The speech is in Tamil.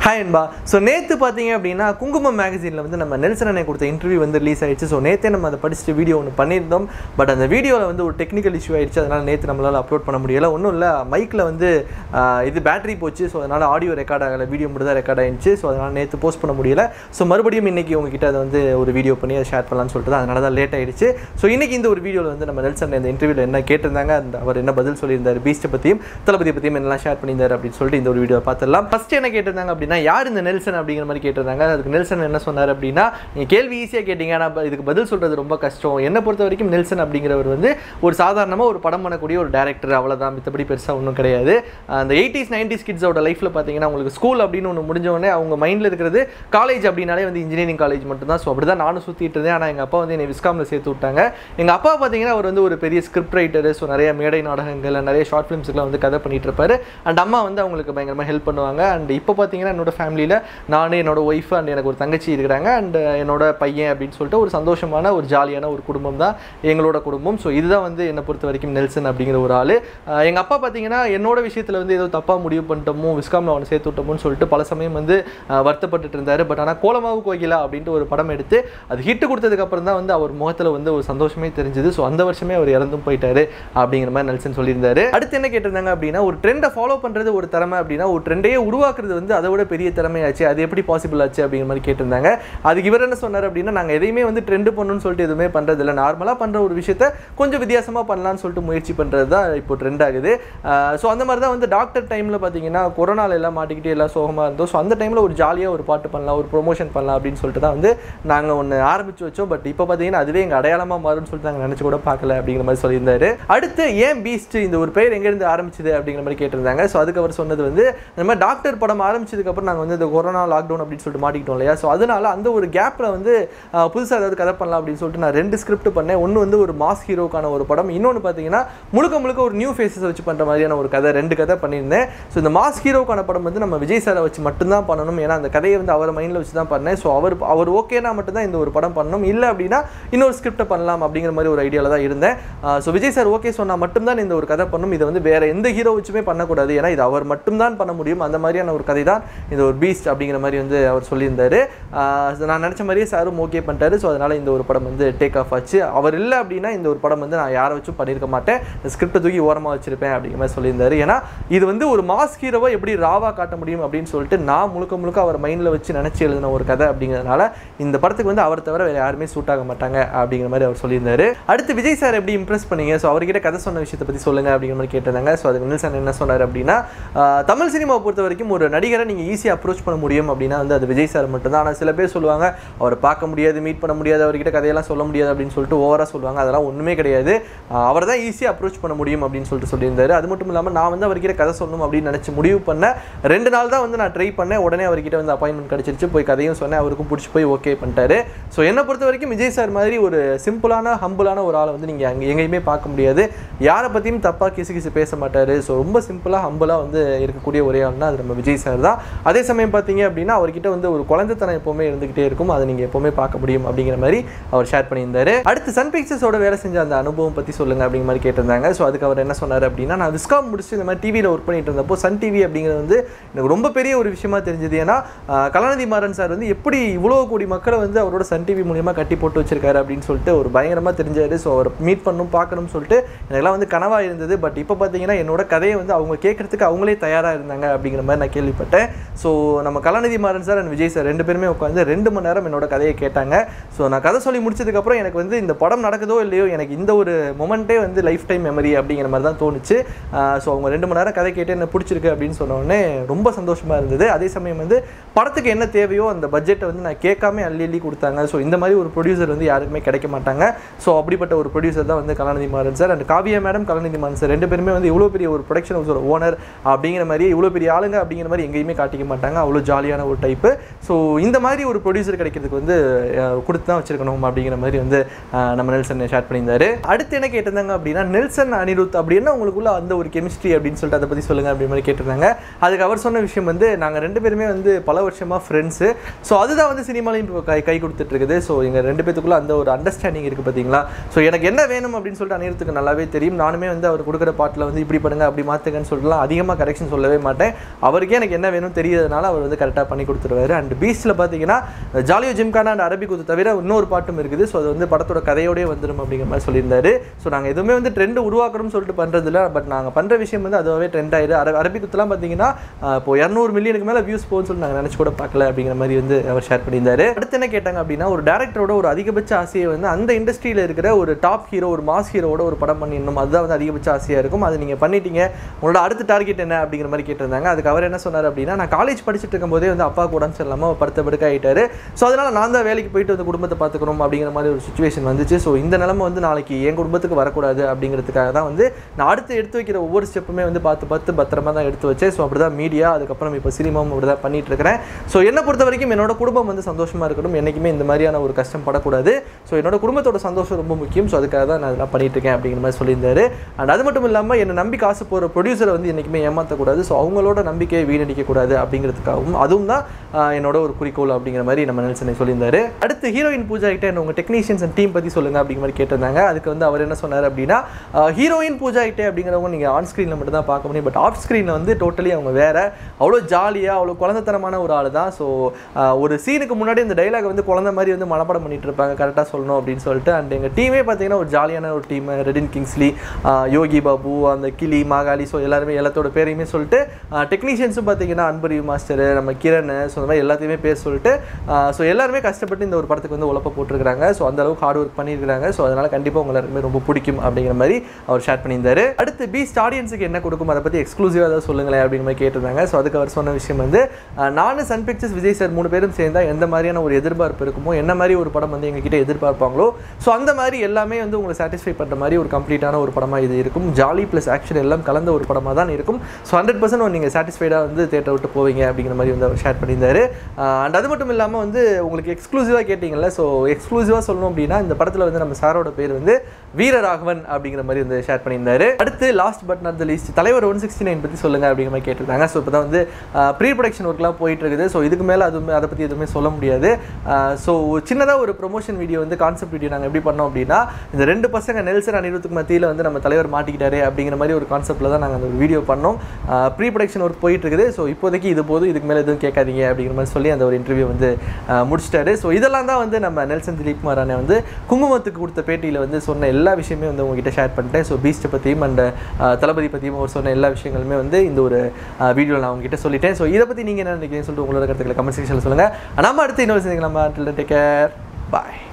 ஹாய் அன்பா ஸோ நேற்று பார்த்தீங்க அப்படின்னா குங்குமம் மேகசினில் வந்து நம்ம நெல்சன் அண்ணே கொடுத்த இன்டர்வியூ வந்து ரிலீஸ் ஆயிடுச்சு ஸோ நேற்றே நம்ம அதை படிச்சுட்டு வீடியோ ஒன்று பண்ணியிருந்தோம் பட் அந்த வீடியோவில் வந்து ஒரு டெக்னிக்கல் இஷ்யூ ஆயிடுச்சு அதனால் நேற்று நம்மளால் அப்லோட் பண்ண முடியல ஒன்றும் இல்லை மைக்கில் வந்து ஆஹ், இது பேட்டரி போச்சு ஸோ அதனால் ஆடியோ ரெக்கார்ட் ஆகலை வீடியோ மட்டும் தான் ரெக்கார்ட் ஆயிடுச்சு ஸோ அதனால் நேற்று போஸ்ட் பண்ண முடியல ஸோ மறுபடியும் இன்னைக்கு உங்ககிட்ட அதை வந்து ஒரு வீடியோ பண்ணி அதை ஷேர் பண்ணலாம்னு சொல்லிட்டு தான் அதனால தான் லேட் ஆயிடுச்சு ஸோ இன்னைக்கு இந்த ஒரு வீடியோவில் வந்து நம்ம நெல்சன் இந்த இன்டர்வியூவில் என்ன கேட்டிருந்தாங்க அந்த அவர் என்ன பதில் சொல்லியிருந்தார் பீஸ்ட்டை பற்றியும் தளபதியை பற்றியும் என்னெல்லாம் ஷேர் பண்ணியிருந்தார் அப்படின்னு சொல்லிட்டு இந்த ஒரு வீடியோ பார்த்துடலாம் ஃபர்ஸ்ட் என்ன கேட்டிருந்தாங்க அப்படின்னா யார் இந்த நெல்சன் அப்படிங்கிற மாதிரி கேட்டிருந்தாங்க அதுக்கு நெல்சன் என்ன சொன்னார் அப்படின்னா நீங்கள் கேள்வி ஈஸியாக கேட்டீங்க ஆனால் இதுக்கு பதில் சொல்கிறது ரொம்ப கஷ்டம் என்னை பொறுத்த வரைக்கும் நெல்சன் அப்படிங்கிறவர் வந்து ஒரு சாதாரணமாக ஒரு படம் பண்ணக்கூடிய ஒரு டேரக்டர் அவ்வளோதான் மித்தபடி பெருசாக ஒன்றும் கிடையாது அந்த எயிட்டிஸ் நைன்டிஸ் கிட்ஸோட லைஃப்பில் பார்த்தீங்கன்னா உங்களுக்கு ஸ்கூல் அப்படின்னு ஒன்று முடிஞ்ச உடனே அவங்க மைண்டில் இருக்கிறது காலேஜ் அப்படின்னாலே வந்து இன்ஜினியரிங் காலேஜ் மட்டும்தான் ஸோ அப்படி தான் நானும் சுற்றிட்டு இருந்தேன் ஆனால் எங்கள் அப்பா வந்து என்னை விஸ்காமில் சேர்த்து விட்டாங்க எங்கள் அப்பா பார்த்தீங்கன்னா அவர் வந்து ஒரு பெரிய ஸ்கிரிப்ட் ரைட்டர் ஸோ நிறைய மேடை நாடகங்கள் நிறைய ஷார்ட் ஃபிலிம்ஸ்க்குலாம் வந்து கதை பண்ணிட்டு இருப்பாரு அண்ட் அம்மா வந்து அவங்களுக்கு பயங்கரமாக ஹெல்ப் பண்ணுவாங்க அண்ட் இப்போ பார்த்தீங்கன்னா என்னோட ஃபேமிலியில் நான் என்னோட ஒய்ஃப் அண்ட் எனக்கு ஒரு தங்கச்சி இருக்கிறாங்க அண்ட் என்னோட பையன் அப்படின்னு சொல்லிட்டு ஒரு சந்தோஷமான ஒரு ஜாலியான ஒரு குடும்பம் தான் எங்களோட குடும்பம் ஸோ இதுதான் வந்து என்னை பொறுத்த வரைக்கும் நெல்சன் அப்படிங்கிற ஒரு ஆள் எங்கள் அப்பா பார்த்தீங்கன்னா என்னோட விஷயத்தில் வந்து ஏதோ தப்பாக முடிவு பண்ணிட்டோமோ விஸ்காமில் அவனை சேர்த்து விட்டோமோன்னு சொல்லிட்டு பல சமயம் வந்து அஹ், வருத்தப்பட்டுட்டு இருந்தார் பட் ஆனால் கோலமாவு கோகிலா அப்படின்ட்டு ஒரு படம் எடுத்து அது ஹிட் கொடுத்ததுக்கு அப்புறம் தான் வந்து அவர் முகத்தில் வந்து ஒரு சந்தோஷமே தெரிஞ்சுது ஸோ அந்த வருஷமே அவர் இறந்தும் போயிட்டாரு அப்படிங்கிற மாதிரி நெல்சன் சொல்லியிருந்தாரு அடுத்து என்ன கேட்டிருந்தாங்க அப்படின்னா ஒரு ட்ரெண்டை ஃபாலோ பண்ணுறது ஒரு திறமை அப்படின்னா ஒரு ட்ரெண்டையே உருவாக்குறது வந்து அதை விட பெரிய திறமையாச்சு அது எப்படி பாசிபிள் ஆச்சு அப்படிங்கிற மாதிரி கேட்டிருந்தாங்க அதுக்கு இவர் என்ன சொன்னார் அப்படின்னா நாங்கள் எதையுமே வந்து ட்ரெண்டு பண்ணணும்னு சொல்லிட்டு எதுவுமே பண்ணுறது இல்லை நார்மலாக பண்ணுற ஒரு விஷயத்த கொஞ்சம் வித்தியாசமாக பண்ணலாம்னு சொல்லிட்டு முயற்சி பண்ணுறது தான் இப்போ ட்ரெண்ட் ஆகுது ஸோ அந்த மாதிரி தான் வந்து டாக்டர் டைமில் பார்த்தீங்கன்னா கொரோனால எல்லாம் மாட்டிக்கிட்டு எல்லாம் சோகமாக இருந்தோம் ஸோ அந்த டைமில் ஒரு ஜாலியாக ஒரு பாட்டு பண்ணலாம் ஒரு ப்ரொமோஷன் பண்ணலாம் அப்படின்னு சொல்லிட்டு தான் வந்து நாங்கள் ஒன்று ஆரம்பிச்சு வச்சோம் பட் இப்போ பார்த்தீங்கன்னா அதுவே எங்கள் அடையாளமாக மாறும்னு சொல்லிட்டு நாங்கள் நினச்சி கூட பார்க்கல அப்படிங்கிற மாதிரி சொல்லியிருந்தாரு அடுத்து ஏன் பீஸ்ட் இந்த ஒரு பெயர் எங்கேருந்து ஆரம்பிச்சது அப்படிங்கிற மாதிரி கேட்டிருந்தாங்க ஸோ அதுக்கு அவர் சொன்னது வந்து இந்த மாதிரி டாக்டர் படம் ஆரம்பிச்சதுக்கப்புறம் நாங்கள் வந்து இந்த கொரோனா லாக்டவுன் அப்படின்னு சொல்லிட்டு மாட்டிக்கிட்டோம் இல்லையா ஸோ அதனால அந்த ஒரு கேப்பில் வந்து புதுசாக ஏதாவது கதை பண்ணலாம் அப்படின்னு சொல்லிட்டு நான் ரெண்டு ஸ்கிரிப்ட் பண்ணேன் ஒன்று வந்து ஒரு மாஸ் ஹீரோக்கான ஒரு படம் இன்னொன்று பார்த்தீங்கன்னா முழுக்க முழுக்க ஒரு நியூ ஃபேஸஸ் வச்சு பண்ணுற மாதிரியான ஒரு கதை ரெண்டு கதை பண்ணியிருந்தேன் ஸோ இந்த மாஸ் ஹீரோக்கான படம் வந்து நம்ம விஜய் சாரை வச்சு மட்டும்தான் பண்ணணும் ஏன்னா அந்த கதையை வந்து அவர் மைண்டில் வச்சு தான் பண்ணேன் ஸோ அவர் அவர் ஓகேனா மட்டும்தான் இந்த ஒரு படம் பண்ணணும் இல்லை அப்படின்னா இன்னொரு ஸ்கிரிப்டை பண்ணலாம் அப்படிங்கிற மாதிரி ஒரு ஐடியாவில் தான் இருந்தேன் ஸோ விஜய் சார் ஓகே சொன்னால் மட்டும்தான் இந்த ஒரு கதை பண்ணணும் இதை வந்து வேற எந்த ஹீரோ வச்சுமே பண்ணக்கூடாது ஏன்னா இது அவர் மட்டும்தான் பண்ண முடியும் அந்த மாதிரியான ஒரு கதை தான் இந்த ஒரு பீஸ்ட் அப்படிங்கிற மாதிரி வந்து அவர் சொல்லியிருந்தாரு ஆஹ் so நான் நினச்ச மாதிரியே சாரும் ஓகே பண்ணிட்டாரு ஸோ அதனால் இந்த ஒரு படம் வந்து டேக் ஆஃப் ஆச்சு அவர் இல்லை அப்படின்னா இந்த ஒரு படம் வந்து நான் யாரை வச்சும் பண்ணியிருக்க மாட்டேன் இந்த ஸ்கிரிப்டை தூக்கி ஓரமாக வச்சிருப்பேன் அப்படிங்கிற மாதிரி சொல்லியிருந்தாரு ஏன்னா இது வந்து ஒரு மாஸ் ஹீரோவை எப்படி ராவா காட்ட முடியும் அப்படின்னு சொல்லிட்டு நான் முழுக்க முழுக்க அவர் மைண்டில் வச்சு நினச்சி எழுதின ஒரு கதை அப்படிங்கிறதுனால இந்த படத்துக்கு வந்து அவர் தவிர வேறு யாருமே சூட் ஆக மாட்டாங்க அப்படிங்கிற மாதிரி அவர் சொல்லியிருந்தாரு அடுத்து விஜய் சார் எப்படி இம்ப்ரெஸ் பண்ணீங்க ஸோ அவர்கிட்ட கதை சொன்ன விஷயத்தை பற்றி சொல்லுங்க அப்படிங்கிற மாதிரி கேட்டிருந்தாங்க ஸோ அதுக்கு நெல்சன் என்ன சொன்னார் அப்படின்னா ஆஹ், தமிழ் சினிமாவை பொறுத்த வரைக்கும் ஒரு நடிகரை நீங்கள் ஈஸியாக அப்ரோச் பண்ண முடியும் அப்படின்னா வந்து அது விஜய் சார் மட்டும்தான் ஆனால் சில பேர் சொல்லுவாங்க அவரை பார்க்க முடியாது மீட் பண்ண முடியாது அவர்கிட்ட கதையெல்லாம் சொல்ல முடியாது அப்படின்னு சொல்லிட்டு ஓவராக சொல்லுவாங்க அதெல்லாம் ஒன்றுமே கிடையாது அவர் தான் ஈஸியாக அப்ரோச் பண்ண முடியும் அப்படின்னு சொல்லிட்டு சொல்லியிருந்தாரு அது மட்டும் இல்லாமல் நான் வந்து அவர்கிட்ட கதை சொல்லணும் அப்படின்னு நினச்சி முடிவு பண்ணேன் ரெண்டு நாள் தான் வந்து நான் ட்ரை பண்ணேன் உடனே அவர்கிட்ட வந்து அப்பாயின்மெண்ட் கிடச்சிருச்சு போய் கதையும் சொன்னேன் அவருக்கும் பிடிச்சி போய் ஓகே பண்ணிட்டாரு ஸோ என்னை பொறுத்த வரைக்கும் விஜய் சார் மாதிரி ஒரு சிம்பிளான ஹம்பிளான ஒரு ஆளை வந்து நீங்கள் அங்கே எங்கேயுமே பார்க்க முடியாது யாரை பற்றியும் தப்பாக கிசு கிசு பேச மாட்டார் ஸோ ரொம்ப சிம்பிளாக ஹம்பிளாக வந்து இருக்கக்கூடிய ஒரே ஆள்னா அது நம்ம விஜய் சார் தான் அதே சமயம் பார்த்தீங்க அப்படின்னா அவர்கிட்ட வந்து ஒரு குழந்தைத்தனம் எப்போவுமே இருந்துகிட்டே இருக்கும் அதை நீங்கள் எப்போவுமே பார்க்க முடியும் அப்படிங்கிற மாதிரி அவர் ஷேர் பண்ணியிருந்தாரு அடுத்து சன் பிக்சர்ஸோட வேலை செஞ்ச அந்த அனுபவம் பற்றி சொல்லுங்க அப்படிங்கிற மாதிரி கேட்டிருந்தாங்க ஸோ அதுக்கு அவர் என்ன சொன்னார் அப்படின்னா நான் விஸ்காம் முடிச்சு இந்த மாதிரி டிவியில் ஒர்க் பண்ணிட்டு இருந்தப்போ சன் டிவி அப்படிங்கிறது வந்து எனக்கு ரொம்ப பெரிய ஒரு விஷயமா தெரிஞ்சது ஏன்னா ஆஹ், கலாநிதி மாறன் சார் வந்து எப்படி இவ்வளோ கோடி மக்களை வந்து அவரோட சன் டிவி மூலியமாக கட்டி போட்டு வச்சிருக்காரு அப்படின்னு சொல்லிட்டு ஒரு பயங்கரமாக தெரிஞ்சாரு ஸோ அவர் மீட் பண்ணணும் பார்க்கணும்னு சொல்லிட்டு எனக்கெல்லாம் வந்து கனவாக இருந்தது பட் இப்போ பார்த்தீங்கன்னா என்னோட கதையை வந்து அவங்க கேட்கறதுக்கு அவங்களே தயாராக இருந்தாங்க அப்படிங்கிற மாதிரி நான் கேள்விப்பட்டேன் ஸோ நம்ம Kalanithi Maran sir and Vijay sir ரெண்டு பேருமே உட்காந்து ரெண்டு மணி நேரம் என்னோட கதையை கேட்டாங்க ஸோ நான் கதை சொல்லி முடிச்சதுக்கப்புறம் எனக்கு வந்து இந்த படம் நடக்குதோ இல்லையோ எனக்கு இந்த ஒரு மொமெண்ட்டே வந்து லைஃப் டைம் மெமரி அப்படிங்கிற மாதிரி தான் தோணுச்சு ஸோ அவங்க ரெண்டு மணி நேரம் கதை கேட்டு என்ன பிடிச்சிருக்கு அப்படின்னு சொன்ன உடனே ரொம்ப சந்தோஷமாக இருந்தது அதே சமயம் வந்து படத்துக்கு என்ன தேவையோ அந்த பட்ஜெட்டை வந்து நான் கேட்காம அள்ளி அள்ளி கொடுத்தாங்க ஸோ இந்த மாதிரி ஒரு ப்ரொடியூசர் வந்து யாருக்குமே கிடைக்க மாட்டாங்க ஸோ அப்படிப்பட்ட ஒரு ப்ரொடியூசர் தான் வந்து Kalanithi Maran sir and Kavya madam Kalanithi Maran sir ரெண்டு பேருமே வந்து இவ்வளோ பெரிய ஒரு ப்ரொடக்ஷன் ஹவுஸோட ஓனர் அப்படிங்கிற மாதிரி இவ்வளோ பெரிய ஆளுங்க அப்படிங்கிற மாதிரி எங்கேயுமே காட்டிக்க மாட்டாங்க அவ்வளோ ஜாலியான ஒரு டைப்பு ஸோ இந்த மாதிரி ஒரு ப்ரொடியூசர் கிடைக்கிறதுக்கு வந்து அஹ், கொடுத்து தான் வச்சிருக்கணும் அப்படிங்கிற மாதிரி வந்து அஹ், நம்ம நெல்சன் ஷேர் பண்ணியிருந்தாரு அடுத்து என்ன கேட்டிருந்தாங்க அப்படின்னா நெல்சன் அனிருத் அப்படின்னா உங்களுக்குள்ள அந்த ஒரு கெமிஸ்ட்ரி அப்படின்னு சொல்லிட்டு அதை பற்றி சொல்லுங்க அப்படி மாதிரி கேட்டிருந்தாங்க அதுக்கு அவர் சொன்ன விஷயம் வந்து நாங்கள் ரெண்டு பேருமே வந்து பல வருஷமாக ஃப்ரெண்ட்ஸு ஸோ அதுதான் வந்து சினிமாலையும் இப்போ கை கை கொடுத்துட்டு இருக்குது ஸோ எங்கள் ரெண்டு பேத்துக்குள்ள அந்த ஒரு அண்டர்ஸ்டாண்டிங் இருக்குது பார்த்தீங்களா ஸோ எனக்கு என்ன வேணும் அப்படின்னு சொல்லிட்டு அனிருத்துக்கு நல்லாவே தெரியும் நானுமே வந்து அவர் கொடுக்குற பாட்டில் வந்து இப்படி பண்ணுங்க அப்படி மாற்றுங்கன்னு சொல்லிட்டுலாம் அதிகமாக கரெக்ஷன் சொல்லவே மாட்டேன் அவருக்கே எனக்கு என்ன வேணும் தெரிய தெரியறதுனால அவர் வந்து கரெக்டாக பண்ணி கொடுத்துருவாரு அண்ட் பீஸ்டில் பார்த்தீங்கன்னா ஜாலியோ ஜிம்கானா அண்ட் அரபி குத்து தவிர இன்னொரு பாட்டும் இருக்குது ஸோ அது வந்து படத்தோட கதையோடயே வந்துடும் அப்படிங்கிற மாதிரி சொல்லியிருந்தாரு ஸோ நாங்கள் எதுவுமே வந்து ட்ரெண்ட் உருவாக்கணும்னு சொல்லிட்டு பண்ணுறதில்ல பட் நாங்கள் பண்ணுற விஷயம் வந்து அதுவாகவே ட்ரெண்ட் ஆயிடுது அர அரபி குத்துலாம் பார்த்தீங்கன்னா ஆஹ் இப்போ இரநூறு மில்லியனுக்கு மேலே வியூஸ் போகும்னு சொல்லி நாங்கள் நினச்சி கூட பார்க்கல அப்படிங்கிற மாதிரி வந்து அவர் ஷேர் பண்ணியிருந்தாரு அடுத்து என்ன கேட்டாங்க அப்படின்னா ஒரு டேரக்டரோட ஒரு அதிகபட்ச ஆசையை வந்து அந்த இண்டஸ்ட்ரியில் இருக்கிற ஒரு டாப் ஹீரோ ஒரு மாஸ் ஹீரோவோட ஒரு படம் பண்ணிடணும் அதுதான் வந்து அதிகபட்ச ஆசையாக இருக்கும் அது நீங்கள் பண்ணிட்டீங்க உங்களோட அடுத்த டார்கெட் என்ன அப்படிங்கிற மாதிரி கேட்டிருந்தாங்க அதுக்கு அவர் என்ன சொன்னார் அப்படின்னா நான் காலேஜ் படிச்சுட்டு இருக்கும்போதே வந்து அப்பா உடம்பு சரியில்லாமல் படுத்த படுக்க ஆகிட்டாரு ஸோ அதனால் நான் தான் வேலைக்கு போயிட்டு வந்து குடும்பத்தை பார்த்துக்கணும் அப்படிங்கிற மாதிரி ஒரு சுச்சுவேஷன் வந்துச்சு ஸோ இந்த நிலைமை வந்து நாளைக்கு என் குடும்பத்துக்கு வரக்கூடாது அப்படிங்கிறதுக்காக தான் வந்து நான் அடுத்து எடுத்து வைக்கிற ஒவ்வொரு ஸ்டெப்புமே வந்து பார்த்து பார்த்து பத்திரமா தான் எடுத்து வச்சேன் ஸோ அப்படி தான் மீடியா அதுக்கப்புறம் இப்போ சினிமாவும் அப்படி தான் பண்ணிட்டு இருக்கிறேன் ஸோ என்னை பொறுத்த வரைக்கும் என்னோட குடும்பம் வந்து சந்தோஷமாக இருக்கணும் என்றைக்குமே இந்த மாதிரியான ஒரு கஷ்டம் படக்கூடாது ஸோ என்னோட குடும்பத்தோட சந்தோஷம் ரொம்ப முக்கியம் ஸோ அதுக்காக தான் நான் இதெல்லாம் பண்ணிட்டு இருக்கேன் அப்படிங்கிற மாதிரி சொல்லியிருந்தாரு அண்ட் அது மட்டும் இல்லாமல் என்னை நம்பி காசு போகிற ப்ரொடியூசரை வந்து என்றைக்குமே ஏமாற்றக்கூடாது ஸோ அவங்களோட நம்பிக்கையை வீணடிக்கக்கூடாது அப்படிங்கிறதுக்காகவும் அதுவும் தான் ஆஹ், என்னோட ஒரு குறிக்கோள் அப்படிங்கிற மாதிரி நம்ம நெல்சனை சொல்லியிருந்தாரு அடுத்து ஹீரோயின் பூஜா கிட்ட என்ன உங்கள் டெக்னீஷியன்ஸ் அண்ட் டீம் பற்றி சொல்லுங்க அப்படிங்கிற மாதிரி கேட்டிருந்தாங்க அதுக்கு வந்து அவர் என்ன சொன்னார் அப்படின்னா ஹீரோயின் பூஜா கிட்டே அப்படிங்கிறவங்க நீங்கள் ஆன் ஸ்க்ரீனில் மட்டும் தான் பார்க்க முடியும் பட் ஆஃப் ஸ்க்ரீனில் வந்து டோட்டலி அவங்க வேற அவ்வளோ ஜாலியாக அவ்வளோ குழந்தைத்தனமான ஒரு ஆள் தான் ஸோ ஒரு சீனுக்கு முன்னாடி இந்த டைலாக் வந்து குழந்தை மாதிரி வந்து மனப்பாடம் பண்ணிட்டு இருப்பாங்க கரெக்டாக சொல்லணும் அப்படின்னு சொல்லிட்டு அண்ட் எங்கள் டீமே பார்த்தீங்கன்னா ஒரு ஜாலியான ஒரு டீம் ரெடின் கிங்ஸ்லி ஆஹ் யோகி பாபு அந்த கிளி மாகாளி ஸோ எல்லாருமே எல்லாத்தோட பேரையுமே சொல்லிட்டு டெக்னீஷியன்ஸும் பார்த்தீங்கன்னா அன்பரி மாஸ்டர் நம்ம கிரண் ஸோ இந்த மாதிரி எல்லாத்தையுமே பேர் சொல்லிட்டு ஸோ எல்லாருமே கஷ்டப்பட்டு இந்த ஒரு படத்துக்கு வந்து உழப்ப போட்டிருக்காங்க ஸோ அந்த அளவுக்கு ஹார்ட் ஒர்க் பண்ணியிருக்காங்க ஸோ அதனால் கண்டிப்பாக உங்க எல்லாருக்குமே ரொம்ப பிடிக்கும் அப்படிங்கிற மாதிரி அவர் ஷேர் பண்ணியிருந்தாரு அடுத்து பீஸ்ட் ஆடியன்ஸுக்கு என்ன கொடுக்கும் அதை பற்றி எக்ஸ்க்ளூசிவாக ஏதாவது சொல்லுங்களேன் அப்படிங்கிற மாதிரி கேட்டிருந்தாங்க ஸோ அதுக்கு அவர் சொன்ன விஷயம் வந்து ஆஹ் நானும் சன் பிக்சர்ஸ் விஜய் சார் மூணு பேரும் சேர்ந்தா எந்த மாதிரியான ஒரு எதிர்பார்ப்பு இருக்குமோ என்ன மாதிரி ஒரு படம் வந்து எங்ககிட்ட எதிர்பார்ப்பாங்களோ ஸோ அந்த மாதிரி எல்லாமே வந்து உங்களை சாட்டிஸ்ஃபை பண்ணுற மாதிரி ஒரு கம்ப்ளீட்டான ஒரு படமாக இது இருக்கும் ஜாலி ப்ளஸ் ஆக்ஷன் எல்லாம் கலந்த ஒரு படமாக தான் இருக்கும் ஸோ ஹண்ட்ரட் பர்சன்ட் நீங்கள் சாட்டிஸ்ஃபைடாக வந்து தேட்டரை விட்டு போவீங்க அப்படிங்கிற மாதிரி வந்து அவர் ஷேர் பண்ணியிருந்தாரு அண்ட் அது மட்டும் இல்லாமல் வந்து உங்களுக்கு எக்ஸ்க்ளூசிவாக கேட்டிங்கல்ல ஸோ எக்ஸ்க்ளூசிவாக சொல்லணும் அப்படின்னா இந்த படத்தில் வந்து நம்ம சாரோட பேர் வந்து வீரராகவன் அப்படிங்கிற மாதிரி வந்து ஷேர் பண்ணியிருந்தாரு அடுத்து last but not the least தலைவர் ஒன் சிக்ஸ்டி நைன் பற்றி சொல்லுங்க அப்படிங்கிற மாதிரி கேட்டிருந்தாங்க ஸோ இப்போ தான் வந்து ப்ரீ ப்ரொடக்ஷன் ஒர்க்லாம் போயிட்டு இருக்குது ஸோ இதுக்கு மேலே அதுவுமே அதை பற்றி எதுவுமே சொல்ல முடியாது ஸோ சின்னதாக ஒரு ப்ரொமோஷன் வீடியோ வந்து கான்செப்ட் வீடியோ நாங்கள் எப்படி பண்ணோம் அப்படின்னா இந்த ரெண்டு பசங்க நெல்சன் அனிருத்துக்கு மத்தியில் வந்து நம்ம தலைவர் மாட்டிக்கிட்டாரு அப்படிங்கிற மாதிரி ஒரு கான்செப்ட்டில் தான் நாங்கள் அந்த வீடியோ பண்ணோம் ப்ரீ ப்ரொடக்ஷன் ஒர்க் போயிட்டு இருக்குது ஸோ இப்போதைக்கு இது போதும் இதுக்கு மேலே எதுவும் கேட்காதீங்க அப்படிங்கிற மாதிரி சொல்லி அந்த ஒரு இன்டர்வியூ வந்து ஆஹ் முடிச்சிட்டாரு ஸோ இதெல்லாம் தான் வந்து நம்ம நெல்சன் திலீப் குமார் அண்ணன் வந்து குங்குமத்துக்கு கொடுத்த பேட்டியில் வந்து சொன்ன எல்லா விஷயமே வந்து உங்ககிட்ட ஷேர் பண்ணிட்டேன் ஸோ பீஸ்ட்டை பற்றியும் அண்ட் தளபதி பற்றியும் அவர் சொன்ன எல்லா விஷயங்களுமே வந்து இந்த ஒரு வீடியோவில் நான் உங்ககிட்ட சொல்லிட்டேன் ஸோ இதை பற்றி நீங்கள் என்ன நினைக்கிறீங்கன்னு சொல்லிட்டு உங்களோட கருத்துக்களை கமெண்ட் செக்ஷனில் சொல்லுங்கள் நம்ம அடுத்து இன்னொரு நம்ம டேக் கேர் பாய்